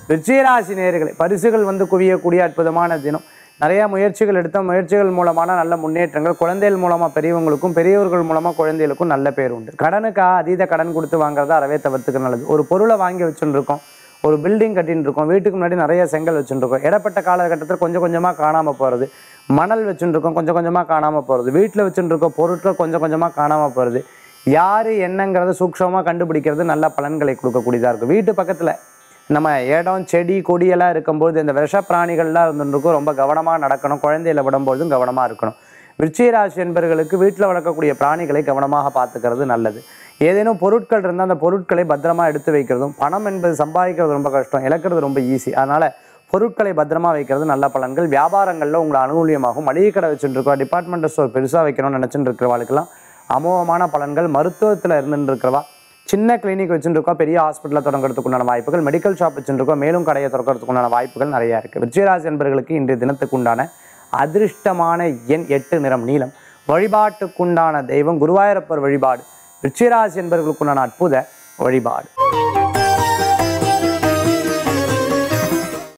விருச்சிகராசி நேயர்களே பரிசுகள் வந்து குவியக்கூடிய அற்புதமான தினம் நிறைய முயற்சிகள் எடுத்த முயற்சிகள் மூலமான நல்ல முன்னேற்றங்கள் குழந்தைகள் மூலமா பெரியவங்களுக்கும் பெரியவர்கள் மூலமா குழந்தைகளுக்கும் நல்ல பேர் உண்டு கடனுக்கா அதீத கடன் கொடுத்து வாங்குறத அறவே தவிர்த்துக்க நல்லது ஒரு பொருளை வாங்கி வச்சுட்டு இருக்கோம் ஒரு பில்டிங் கட்டின்னு இருக்கோம் வீட்டுக்கு முன்னாடி நிறைய செங்கல் வச்சுட்டு இருக்கோம் இடப்பட்ட காலகட்டத்தில் கொஞ்சம் கொஞ்சமாக காணாமல் போகிறது மணல் வச்சுட்டு இருக்கோம் கொஞ்சம் கொஞ்சமாக காணாமல் போகிறது வீட்டில் வச்சுட்டு இருக்கோம் பொருட்கள் கொஞ்சம் கொஞ்சமாக காணாமல் போகிறது யார் என்னங்கிறத சூக்ஷமாக கண்டுபிடிக்கிறது நல்ல பலன்களை கொடுக்கக்கூடியதாக இருக்கும் வீட்டு பக்கத்தில் நம்ம இடம் செடி கொடியெல்லாம் இருக்கும்போது இந்த விஷ பிராணிகள்லாம் இருந்துருக்கும் ரொம்ப கவனமாக நடக்கணும் குழந்தையில விடும்போதும் கவனமாக இருக்கணும் விருச்சிகராசி என்பவர்களுக்கு வீட்டில் வளர்க்கக்கூடிய பிராணிகளை கவனமாக பார்த்துக்கிறது நல்லது ஏதேனும் பொருட்கள் இருந்தால் அந்த பொருட்களை பத்திரமா எடுத்து வைக்கிறதும் பணம் என்பது சம்பாதிக்கிறது ரொம்ப கஷ்டம் இழக்கிறது ரொம்ப ஈஸி அதனால் பொருட்களை பத்திரமா வைக்கிறது நல்ல பலன்கள் வியாபாரங்களில் உங்களை அனுகூலியமாகும் மளிகை கடை வச்சுட்டு இருக்கோம் டிபார்ட்மெண்ட் ஸ்டோர் பெருசாக வைக்கணும்னு நினச்சிட்டு இருக்கிறவாளுக்கெல்லாம் அமோகமான பலன்கள் மருத்துவத்தில் இருந்துட்டு இருக்கிறவா சின்ன கிளினிக் வச்சுட்டு இருக்கோம் பெரிய ஹாஸ்பிட்டலில் தொடங்குறதுக்கு உண்டான வாய்ப்புகள் மெடிக்கல் ஷாப் வச்சுட்டு இருக்கோம் மேலும் கடையை திறக்கிறதுக்கு உண்டான வாய்ப்புகள் நிறையா இருக்குது விஜயராஜ் என்பவர்களுக்கு இன்றைய தினத்துக்கு உண்டான அதிர்ஷ்டமான எண் எட்டு நிறம் நீலம் வழிபாட்டுக்குண்டான தெய்வம் குருவாயூரப்பர் வழிபாடு விருச்சிகராசி என்பவர்களுக்குண்டான அற்புத வழிபாடு